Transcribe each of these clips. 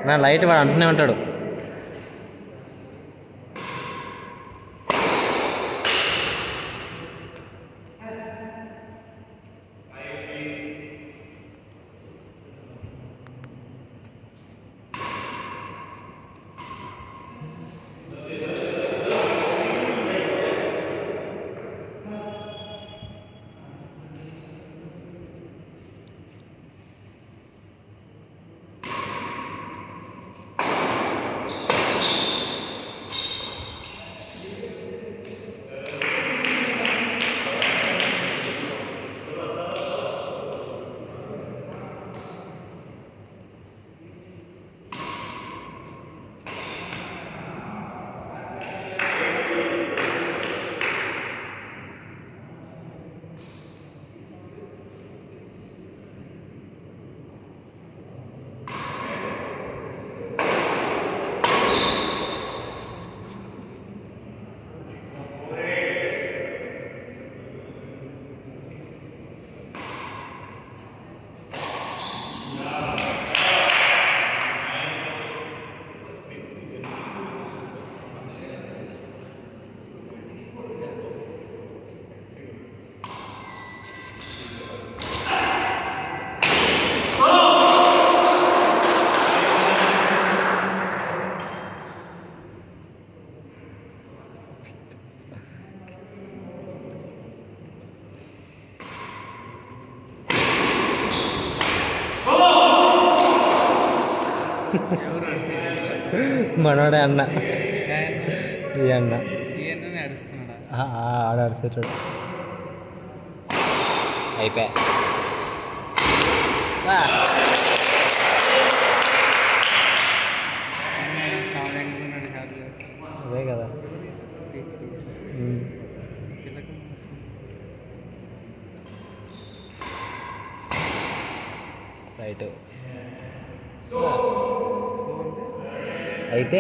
నా లైట్ వాడు అంటూనే ఉంటాడు మనోడే అన్న ఈ అన్న ఈయన నడుస్తున్నాడా ఆ, ఆ, ఆడ అరిసేటాడు అయిపోయా ఆ, సామాన్యుడు కాదు అదే కదా ఉమ్. రైట్ అయితే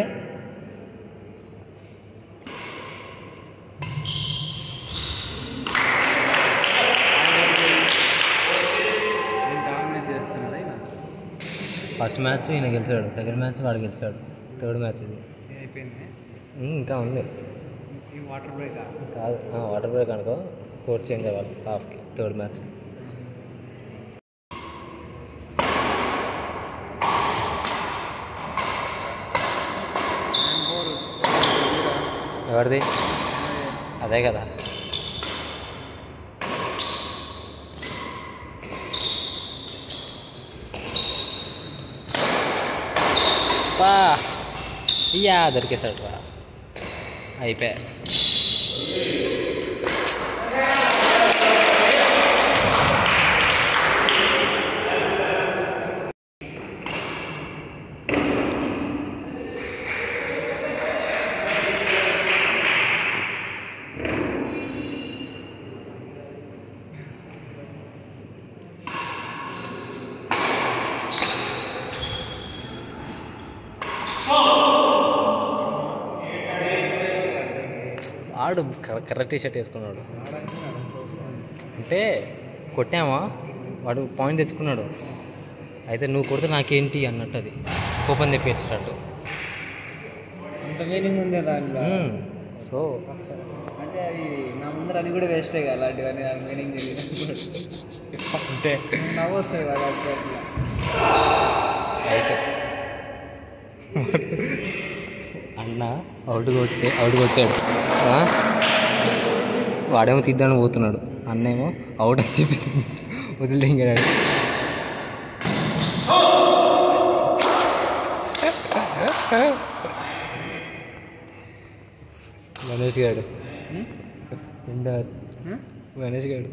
నేను డామినేట్ చేస్తున్నాడా ఇలా ఫస్ట్ మ్యాచ్ ఈయన గెలిచాడు సెకండ్ మ్యాచ్ వాడు గెలిచాడు థర్డ్ మ్యాచ్ ఇది అయిపోయింది ఉమ్, ఇంకా ఉంది ఈ వాటర్ బ్రేక్ కాదు వాటర్ బ్రేక్ అనుకో కోచ్ చేంజ్ అవ్వాలి స్టాఫ్కి థర్డ్ మ్యాచ్ ఎవరిది అదే కదా పా ఇయ్యా దొరికేశాడు రా అయిపోయా ఆడు కరెక్ట్ టీ షర్ట్ వేసుకున్నాడు అంటే కొట్టామా వాడు పాయింట్ తెచ్చుకున్నాడు అయితే నువ్వు కొడితే నాకేంటి అన్నట్టు అది కోపం తెప్పించినట్టు అంత మీనింగ్ ఉంది దాంట్లో సో అంటే అది నా ముందర అని కూడా వేస్టే కదా అలాంటివన్నీ నాకు మీనింగ్ తెలియదు అంటే నవ్వు వస్తుంది కదా అట్లా అట్లా. రైట్ అన్న అవుట్ కొట్టే అవుట్ కొట్టాడు ఆ? వాడేమో తీద్దామని పోతున్నాడు అన్నేమో అవుట్ అని చెప్పి వదిలి దింగాడు గణేష్ గారు ఉండా హ్మ్? గణేష్ గారు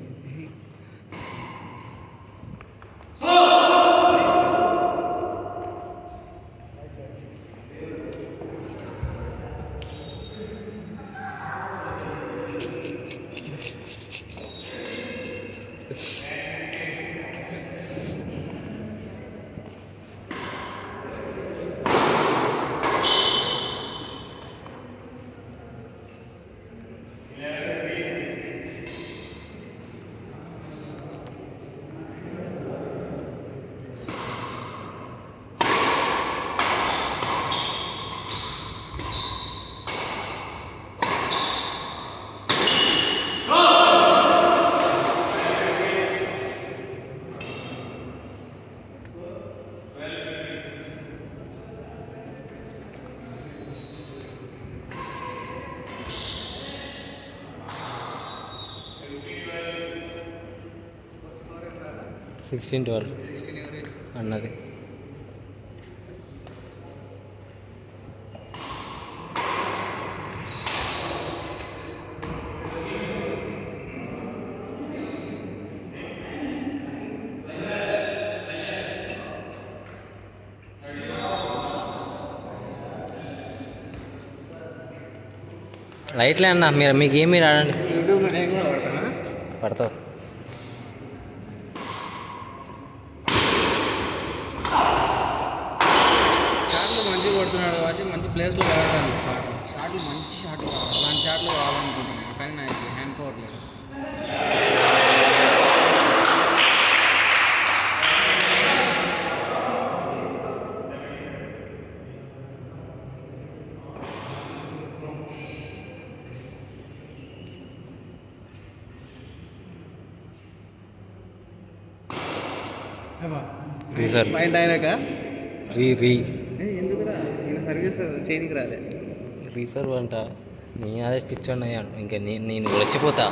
సిక్స్టీన్ ట్వెల్వ్ సిక్స్టీన్ ఎవరేజ్ అన్నది లైట్లే అన్న మీరు మీకు ఏమీ రాడండి యూట్యూబ్లో నేను కూడా పడతానా పడతావు షాట్లు మంచిగా కొడుతున్నాడు కాబట్టి మంచి ప్లేస్లో వెళ్ళడానికి షాట్ షాట్లు మంచి షాట్లు కావాలి అలాంటి షాట్లు కావాలనుకుంటున్నాను కానీ నాకు హ్యాండ్ పవర్ లేదు రీసర్ పాయింట్ అయినాక రీ రీ ఎందుకురా నేను సర్వీస్ చేయనికి రాలే రీసర్వ్ అంట నీ అదే పిచ్చోండి అయ్యాను ఇంకా నే నేను వచ్చిపోతా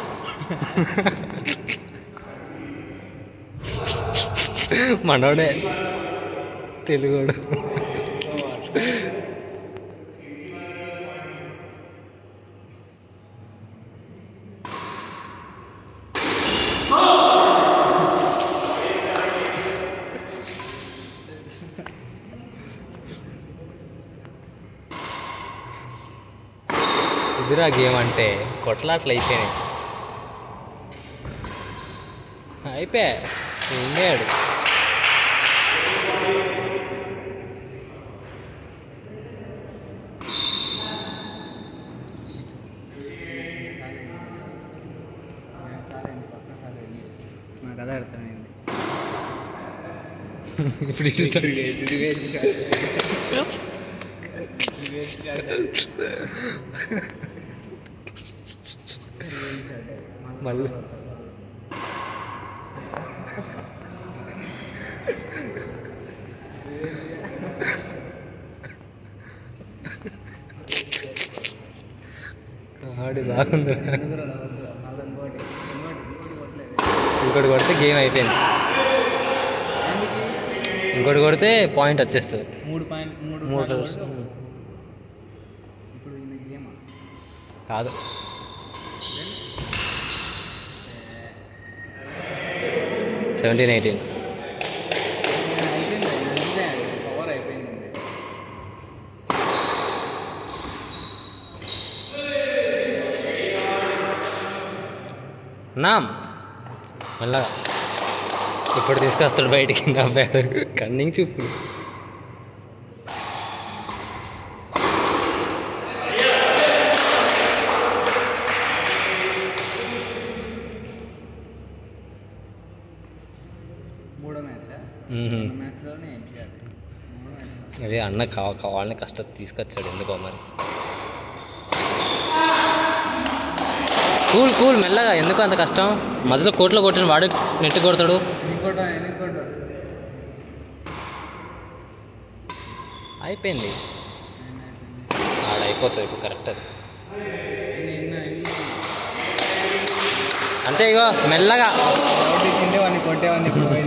మనోడే తెలుగుడు ఇదిరా గేమ్ అంటే కొట్లాట్లు అయిపోయినాయి అయిపోయా ఉండేయాడు నాకు అదే అర్థమైంది ఇప్పుడు ఇటు మళ్ళీ ఆడి బాగుంది ఇంకోటి కొడితే గేమ్ అయిపోయింది ఇంకోటి కొడితే పాయింట్ వచ్చేస్తుంది మూడు పాయింట్ మూడు మూడు సార్లు కొడితే ఇప్పుడు ఇది గేమ్ కాదు సెవెంటీన్ ఎయిటీన్ అయిపోయింది అంతే పవర్ అయిపోయింది నామ్ మళ్ళా ఇప్పుడు తీసుకొస్తాడు బయటికి నవ్వాడు కన్నింగ్ చూపు మూడో మ్యాచ్ మ్మ్. మ్యాచ్లోనే ఏం చేయాలి మూడో మ్యాచ్ అదే అన్న కావ కావాలని కష్టం తీసుకొచ్చాడు ఎందుకో మరి కూల్ కూల్ మెల్లగా ఎందుకు అంత కష్టం మధ్యలో కోట్లో కొట్టిన వాడు నెట్ కొడతాడు ఇంకోటో ఇంకోటో అయిపోయింది ఆడ అయిపోతుంది ఇప్పుడు కరెక్ట్ అది ఎన్ని ఎన్ని అంతే ఇగో మెల్లగా అవుట్ ఇచ్చిండే వాడిని కొట్టేవాడిని